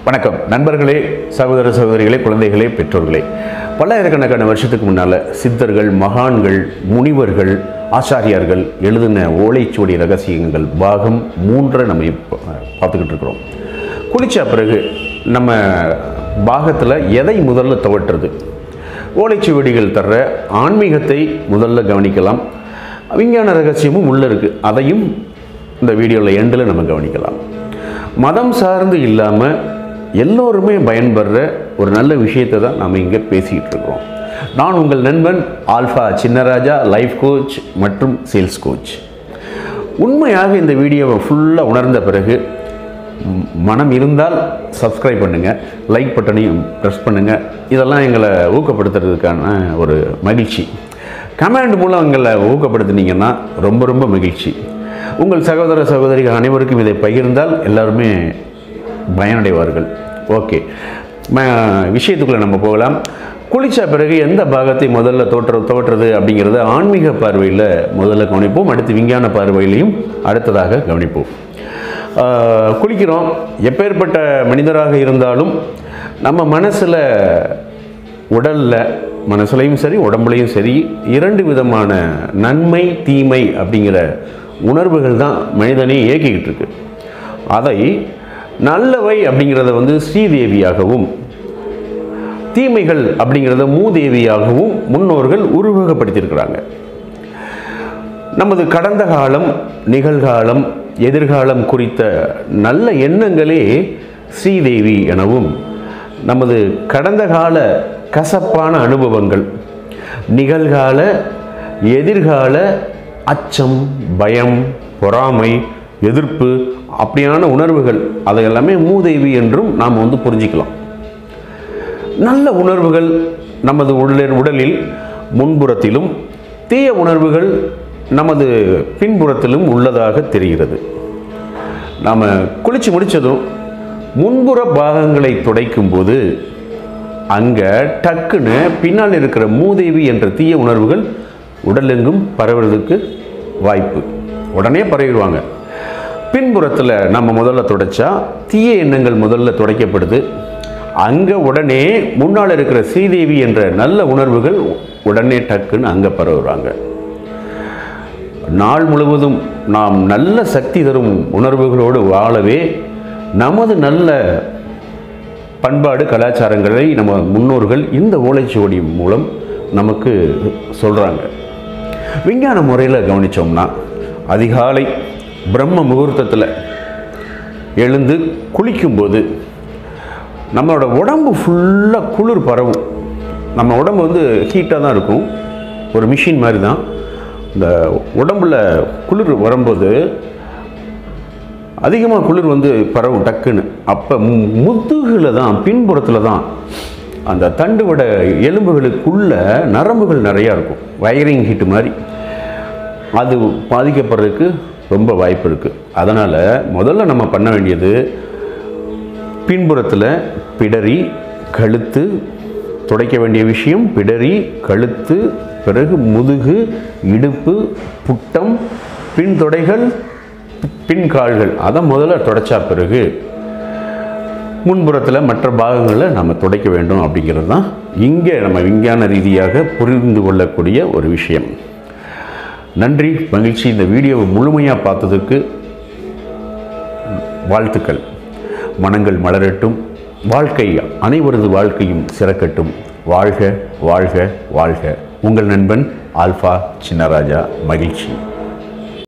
வணக்கம் நண்பர்களே சகோதர சகோதரிகளே குழந்தைகளே பெற்றோர்களே பல்லாயிரக்கணக்கான வருஷத்துக்கு முன்னால் சித்தர்கள் மகான்கள் முனிவர்கள் ஆச்சாரியார்கள் எழுதின ஓலைச்சுவடி ரகசியங்கள் பாகம் மூன்றை நம்ம இப்போ பார்த்துக்கிட்டு இருக்கிறோம் குளிச்ச பிறகு நம்ம பாகத்தில் எதை முதல்ல துவட்டுறது ஓலைச்சுவடிகள் தர்ற ஆன்மீகத்தை முதல்ல கவனிக்கலாம் விஞ்ஞான ரகசியமும் உள்ளே இருக்குது அதையும் இந்த வீடியோவில் எண்டில் நம்ம கவனிக்கலாம் மதம் சார்ந்து இல்லாமல் எல்லோருமே பயன்படுற ஒரு நல்ல விஷயத்தை தான் நம்ம இங்கே பேசிக்கிட்டு இருக்கிறோம் நான் உங்கள் நண்பன் ஆல்ஃபா சின்னராஜா லைஃப் கோச் மற்றும் சேல்ஸ் கோச் உண்மையாக இந்த வீடியோவை ஃபுல்லாக உணர்ந்த பிறகு ம், மனம் இருந்தால் சப்ஸ்கிரைப் பண்ணுங்கள் லைக் பட்டனையும் ப்ரெஸ் பண்ணுங்கள் இதெல்லாம் எங்களை ஊக்கப்படுத்துறதுக்கான ஒரு மகிழ்ச்சி கமெண்ட் மூலம் எங்களை ஊக்கப்படுத்துனீங்கன்னா ரொம்ப ரொம்ப மகிழ்ச்சி உங்கள் சகோதர சகோதரிகள் அனைவருக்கும் இதை பகிர்ந்தால் எல்லாருமே பயனடைவார்கள் ஓகே ம- விஷயத்துக்குள்ளே நம்ம போகலாம் குளிச்ச பிறகு எந்த பாகத்தை முதல்ல தோற்ற தோற்றுறது அப்படிங்கிறத ஆன்மீக பார்வையில் முதல்ல கவனிப்போம் அடுத்து விஞ்ஞான பார்வையிலையும் அடுத்ததாக கவனிப்போம் ஆஹ், குளிக்கிறோம் எப்பேற்பட்ட மனிதராக இருந்தாலும் நம்ம மனசில் உடலில் மனசுலையும் சரி உடம்புலையும் சரி இரண்டு விதமான நன்மை தீமை அப்படிங்கிற உணர்வுகள் தான் மனிதனை இயக்கிக்கிட்டு இருக்கு அதை நல்லவை அப்படிங்கிறத வந்து ஸ்ரீதேவியாகவும் தீமைகள் அப்படிங்கிறத மூதேவியாகவும் முன்னோர்கள் உருவகப்படுத்தியிருக்கிறாங்க நமது கடந்த காலம் நிகழ்காலம் எதிர்காலம் குறித்த நல்ல எண்ணங்களே ஸ்ரீதேவி எனவும் நமது கடந்த கால கசப்பான அனுபவங்கள் நிகழ்கால எதிர்கால அச்சம் பயம் பொறாமை எதிர்ப்பு அப்படியான உணர்வுகள் அதையெல்லாமே மூதேவி என்றும் நாம் வந்து புரிஞ்சிக்கலாம் நல்ல உணர்வுகள் நமது உடலில் உடலில் முன்புறத்திலும் தீய உணர்வுகள் நமது பின்புறத்திலும் உள்ளதாக தெரிகிறது நாம் குளிச்சு முடிச்சதும் முன்புற பாகங்களை துடைக்கும் போது அங்கே டக்குன்னு பின்னால் இருக்கிற மூதேவி என்ற தீய உணர்வுகள் உடலெங்கும் பரவுறதுக்கு வாய்ப்பு உடனே பரவிடுவாங்க பின்புறத்தில் நம்ம முதல்ல துடைச்சா தீய எண்ணங்கள் முதல்ல துடைக்கப்படுது அங்கே உடனே முன்னால் இருக்கிற ஸ்ரீதேவி என்ற நல்ல உணர்வுகள் உடனே டக்குன்னு அங்கே பரவுறாங்க நாள் முழுவதும் நாம் நல்ல சக்தி தரும் உணர்வுகளோடு வாழவே நமது நல்ல பண்பாடு கலாச்சாரங்களை நம்ம முன்னோர்கள் இந்த ஓலைச்சுவடி மூலம் நமக்கு சொல்கிறாங்க விஞ்ஞான முறையில் கவனித்தோம்னா அதிகாலை பிரம்ம முகூர்த்தத்தில் எழுந்து குளிக்கும்போது நம்மளோட உடம்பு ஃபுல்லாக குளிர் பரவும் நம்ம உடம்பு வந்து ஹீட்டாக தான் இருக்கும் ஒரு மிஷின் மாதிரி தான் இந்த உடம்புல குளிர் வரும்போது அதிகமாக குளிர் வந்து பரவும் டக்குன்னு அப்போ முதுகில் தான் பின்புறத்தில் தான் அந்த தண்டுவட எலும்புகளுக்குள்ள நரம்புகள் நிறையா இருக்கும் வயரிங் ஹீட்டு மாதிரி அது பாதிக்கப்படுறதுக்கு ரொம்ப வாய்ப்பு இருக்குது அதனால் முதல்ல நம்ம பண்ண வேண்டியது பின்புறத்தில் பிடரி கழுத்து துடைக்க வேண்டிய விஷயம் பிடரி கழுத்து பிறகு முதுகு இடுப்பு புட்டம் பின் தொடைகள் பின் கால்கள் அதை முதல்ல துடைச்சா பிறகு முன்புறத்தில் மற்ற பாகங்களை நம்ம துடைக்க வேண்டும் அப்படிங்கிறது தான் இங்கே நம்ம விஞ்ஞான ரீதியாக புரிந்து கொள்ளக்கூடிய ஒரு விஷயம் நன்றி மகிழ்ச்சி இந்த வீடியோவை முழுமையாக பார்த்ததுக்கு வாழ்த்துக்கள் மனங்கள் மலரட்டும் வாழ்க்கை அனைவரது வாழ்க்கையும் சிறக்கட்டும் வாழ்க வாழ்க வாழ்க உங்கள் நண்பன் ஆல்ஃபா சின்னராஜா மகிழ்ச்சி